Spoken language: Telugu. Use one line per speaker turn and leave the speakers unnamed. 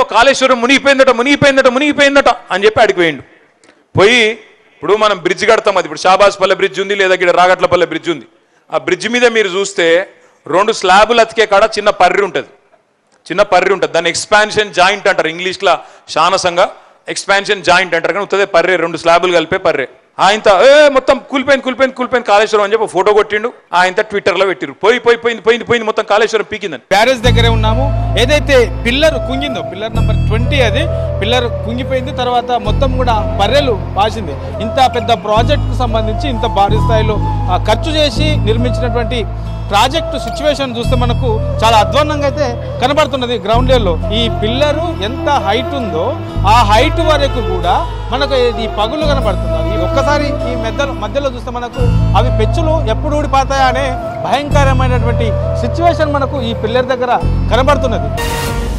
కాళేశ్వరం మునిగిపోయిందట మునిగిపోయిందట మునిగిపోయిందట అని చెప్పి అడిగి పోయిండు పోయి ఇప్పుడు మనం బ్రిడ్జ్ కడతాం అది ఇప్పుడు షాబాజ్పల్లె బ్రిడ్జ్ ఉంది లేదా ఇక్కడ రాగట్లపల్లె బ్రిడ్జ్ ఉంది ఆ బ్రిడ్జ్ మీద మీరు చూస్తే రెండు స్లాబులు అతికే కాడ చిన్న పర్రి ఉంటుంది చిన్న పర్రి ఉంటుంది దాన్ని ఎక్స్పాన్షన్ జాయింట్ అంటారు ఇంగ్లీష్లో శానసంగా ఎక్స్పాన్షన్ జాయింట్ అంటారు కానీ ఉత్తదే పర్రే రెండు స్లాబులు కలిపే పర్రే ఆయన ఏ మొత్తం కూలిపోయింది కూలిపోయింది కూలిపోయింది కాళేశ్వరం అని చెప్పి ఫోటో కొట్టిండు ఆయన ట్విట్టర్లో పెట్టిరు పోయి పోయి పోయింది పోయింది పోయింది మొత్తం కాళేశ్వరం పీకిందని
బ్యారేజ్ దగ్గరే ఉన్నాము ఏదైతే పిల్లర్ కుంగిందో పిల్లర్ నెంబర్ ట్వంటీ అది పిల్లర్ కుంగిపోయింది తర్వాత మొత్తం కూడా బర్రెలు పాసింది ఇంత పెద్ద ప్రాజెక్టుకు సంబంధించి ఇంత భారీ స్థాయిలో ఆ, ఖర్చు చేసి నిర్మించినటువంటి ప్రాజెక్టు సిచ్యువేషన్ చూస్తే మనకు చాలా అధ్వాన్నంగా అయితే కనబడుతున్నది గ్రౌండ్ లెవెల్లో ఈ పిల్లరు ఎంత హైట్ ఉందో ఆ హైట్ వరకు కూడా మనకు ఇది పగులు కనబడుతుంది ఈ ఒక్కసారి ఈ మెద్దలు మధ్యలో చూస్తే మనకు అవి పెచ్చులు ఎప్పుడు ఊడిపోతాయా అనే భయంకరమైనటువంటి సిచ్యువేషన్ మనకు ఈ పిల్లర్ దగ్గర కనబడుతున్నది